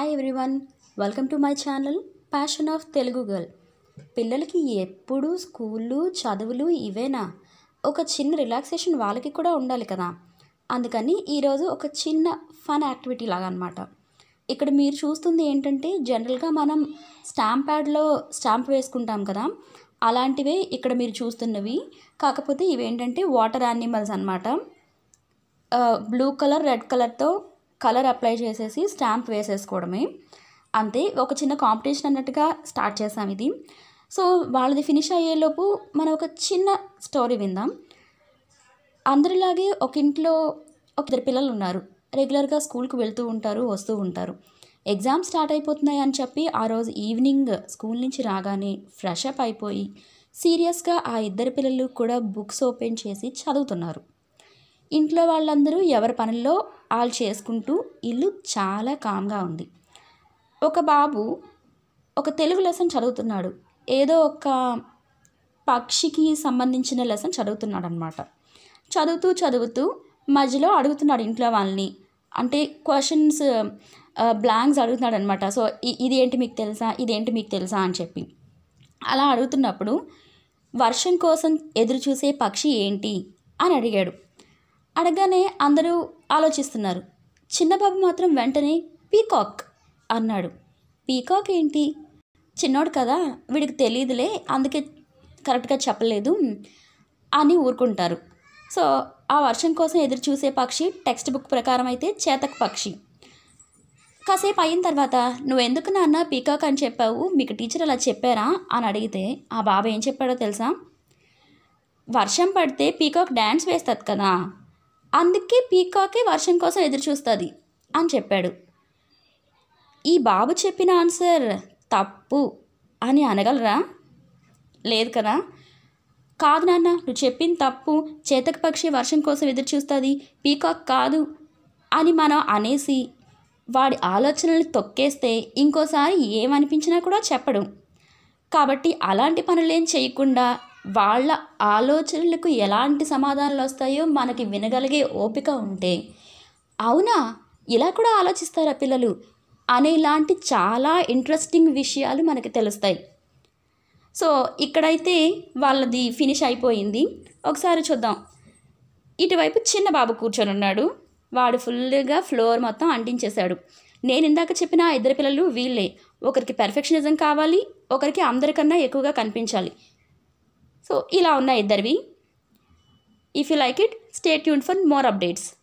hi everyone welcome to my channel passion of Telugu girl పిల్లలకి ఎప్పుడు స్కూళ్ళు చదువులు ఇవేనా ఒక చిన్న రిలాక్సేషన్ వాళ్ళకి కూడా ఉండాలి కదా అందుకని ఈరోజు ఒక చిన్న ఫన్ యాక్టివిటీ లాగా అనమాట ఇక్కడ మీరు చూస్తుంది ఏంటంటే జనరల్గా మనం స్టాంప్ ప్యాడ్లో స్టాంప్ వేసుకుంటాం కదా అలాంటివే ఇక్కడ మీరు చూస్తున్నవి కాకపోతే ఇవేంటంటే వాటర్ యానిమల్స్ అనమాట బ్లూ కలర్ రెడ్ కలర్తో కలర్ అప్లై చేసేసి స్టాంప్ వేసేసుకోవడమే అంతే ఒక చిన్న కాంపిటీషన్ అన్నట్టుగా స్టార్ట్ చేసాం ఇది సో వాళ్ళది ఫినిష్ అయ్యేలోపు మనం ఒక చిన్న స్టోరీ విందాం అందరిలాగే ఒక ఇంట్లో ఒక ఇద్దరు పిల్లలు ఉన్నారు రెగ్యులర్గా స్కూల్కి వెళ్తూ ఉంటారు వస్తూ ఉంటారు ఎగ్జామ్ స్టార్ట్ అయిపోతున్నాయి అని చెప్పి ఆ రోజు ఈవినింగ్ స్కూల్ నుంచి రాగానే ఫ్రెష్ అప్ అయిపోయి సీరియస్గా ఆ ఇద్దరు పిల్లలు కూడా బుక్స్ ఓపెన్ చేసి చదువుతున్నారు ఇంట్లో వాళ్ళందరూ ఎవరి పనుల్లో వాళ్ళు చేసుకుంటూ ఇల్లు చాలా కామ్గా ఉంది ఒక బాబు ఒక తెలుగు లెసన్ చదువుతున్నాడు ఏదో ఒక పక్షికి సంబంధించిన లెసన్ చదువుతున్నాడు అనమాట చదువుతూ చదువుతూ మధ్యలో అడుగుతున్నాడు ఇంట్లో వాళ్ళని అంటే క్వశ్చన్స్ బ్లాంక్స్ అడుగుతున్నాడు అనమాట సో ఇ- ఇది ఏంటి మీకు తెలుసా ఇదేంటి మీకు తెలుసా అని చెప్పి అలా అడుగుతున్నప్పుడు వర్షం కోసం ఎదురు చూసే పక్షి ఏంటి అని అడిగాడు అడగగానే అందరూ ఆలోచిస్తున్నారు చిన్నబాబు మాత్రం వెంటనే పీకాక్ అన్నాడు పీకాక్ ఏంటి చిన్నోడు కదా వీడికి తెలియదులే అందుకే కరెక్ట్గా చెప్పలేదు అని ఊరుకుంటారు సో ఆ వర్షం కోసం ఎదురు చూసే పక్షి టెక్స్ట్ బుక్ ప్రకారం అయితే చేతక్ పక్షి కాసేపు అయిన తర్వాత నువ్వు ఎందుకు నాన్న పీకాక్ అని చెప్పావు మీకు టీచర్ అలా చెప్పారా అని అడిగితే ఆ బాబా ఏం చెప్పాడో తెలుసా వర్షం పడితే పీకాక్ డ్యాన్స్ వేస్తుంది కదా అందుకే పీకాకే వర్షం కోసం ఎదురు చూస్తుంది అని చెప్పాడు ఈ బాబు చెప్పిన ఆన్సర్ తప్పు అని అనగలరా లేదు కదా కాదు నాన్న నువ్వు చెప్పింది తప్పు చేతక పక్షి వర్షం కోసం ఎదురు చూస్తుంది పీకాక్ కాదు అని మనం అనేసి వాడి ఆలోచనల్ని తొక్కేస్తే ఇంకోసారి ఏమనిపించినా కూడా చెప్పడు కాబట్టి అలాంటి పనులేం చేయకుండా వాళ్ళ ఆలోచనలకు ఎలాంటి సమాధానాలు వస్తాయో మనకి వినగలిగే ఓపిక ఉంటే అవునా ఇలా కూడా ఆలోచిస్తారా పిల్లలు అనేలాంటి చాలా ఇంట్రెస్టింగ్ విషయాలు మనకి తెలుస్తాయి సో ఇక్కడైతే వాళ్ళది ఫినిష్ అయిపోయింది ఒకసారి చూద్దాం ఇటువైపు చిన్న బాబు కూర్చొని ఉన్నాడు వాడు ఫుల్గా ఫ్లోర్ మొత్తం అంటించేశాడు నేను ఇందాక చెప్పిన ఆ ఇద్దరు పిల్లలు వీళ్ళే ఒకరికి పెర్ఫెక్షనిజం కావాలి ఒకరికి అందరికన్నా ఎక్కువగా కనిపించాలి సో ఇలా ఉన్నాయి ఇద్దరివి if you like it stay tuned for more updates